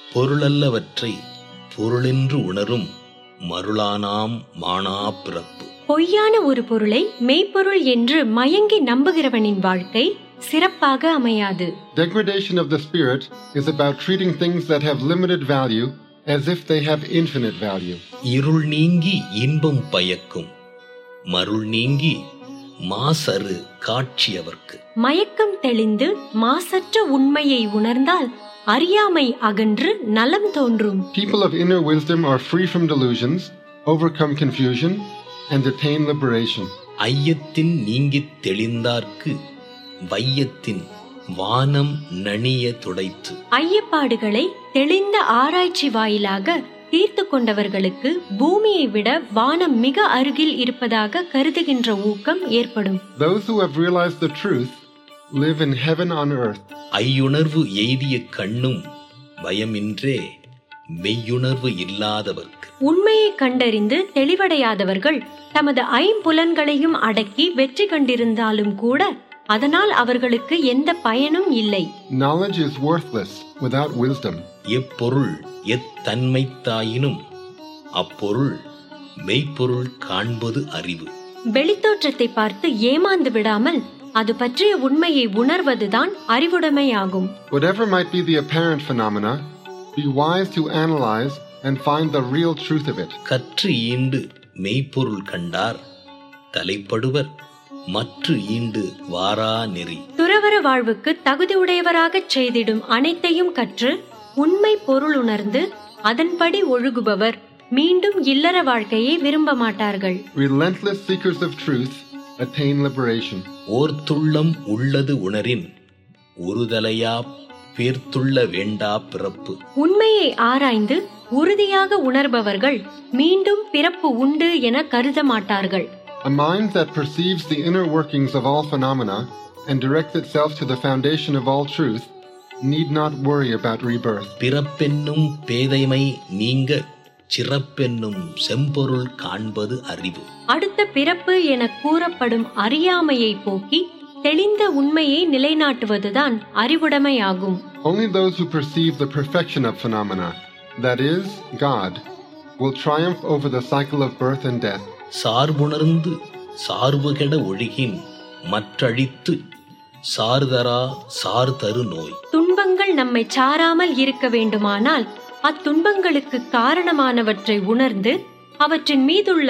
பொருளல்லவற்றை பொருளென்று உணரும் மருளானாம் மானா பிறப்பு பொய்யான ஒரு பொருளை மெய்ப்பொருள் என்று மயங்கி நம்புகிறவனின் வாழ்க்கை சிறப்பாக அமையாது Degradation of the spirit is about treating things that have limited value as if they have infinite value. இருள் நீங்கி இன்பம் பயக்கும் மருள் நீங்கி மாசரு காட்சியவர்க்கு மயக்கம் தெளிந்து மாசற்ற உண்மையை உணர்ந்தால் அறியாமை அகன்று நலம் தோன்றும் People of inner wisdom are free from delusions, overcome confusion, and attain liberation. ஐயத்தின் நீங்கித் தெளிந்தார்க்கு வையத்தின் வானம் நணிய துடைத்து ஐயப்பாடுகளை தெளிந்த ஆராய்ச்சி வாயிலாக தீர்த்து கொண்டவர்களுக்கு பூமியை விட வானம் மிக அருகில் இருப்பதாக கருதுகின்ற ஊக்கம் ஏற்படும் Those who have realized the truth live in heaven on earth. ஐயுணர்வு எய்திய கண்ணும் பயமின்றே மெய்யுணர்வு இல்லாதவர்க்கு உண்மையை கண்டறிந்து தெளிவடையாதவர்கள் தமது ஐம்புலன்களையும் அடக்கி வெற்றி கண்டிருந்தாலும் கூட அதனால் அவர்களுக்கு எந்த பயனும் இல்லை Knowledge is worthless without wisdom. எப்பொருள் எத்தன்மைத்தாயினும் அப்பொருள் மெய்ப்பொருள் காண்பது அறிவு வெளித்தோற்றத்தை பார்த்து ஏமாந்து விடாமல் அது பற்றிய உண்மையை உணர்வதுதான் அறிவுடைமையாகும் Whatever might be the apparent phenomena, be wise to analyze and find the real truth of it. கற்று ஈண்டு மெய்ப்பொருள் கண்டார் தலைப்படுவர் மற்று ஈண்டு வாரா நெறி துறவற வாழ்வுக்கு தகுதியுடையவராகச் செய்திடும் அனைத்தையும் கற்று உண்மை பொருள் உணர்ந்து அதன்படி ஒழுகுபவர் மீண்டும் இல்லற வாழ்க்கையை விரும்ப மாட்டார்கள் Relentless seekers of truth attain liberation. ஓர்த்துள்ளம் உள்ளது உணரின் ஒருதலையா பேர்த்துள்ள வேண்டா பிறப்பு உண்மையை ஆராய்ந்து உறுதியாக உணர்பவர்கள் மீண்டும் பிறப்பு உண்டு என கருத மாட்டார்கள் A mind that perceives the inner workings of all phenomena and directs itself to the foundation of all truth need not worry about rebirth. பிறப்பென்னும் பேதைமை நீங்க சிறப்பென்னும் செம்பொருள் காண்பது அறிவு அடுத்த பிறப்பு என கூறப்படும் அறியாமையை போக்கி தெளிந்த உண்மையை நிலைநாட்டுவதுதான் அறிவுடைமையாகும் Only those who perceive the perfection of phenomena, that is, God, will triumph over the cycle of birth and death. சார்புணர்ந்து சார்புகெட ஒழுகின் மற்றழித்து சார்தரா சார்தரு நோய் துன்பங்கள் நம்மை சாராமல் இருக்க வேண்டுமானால் அத்துன்பங்களுக்கு காரணமானவற்றை உணர்ந்து அவற்றின் மீதுள்ள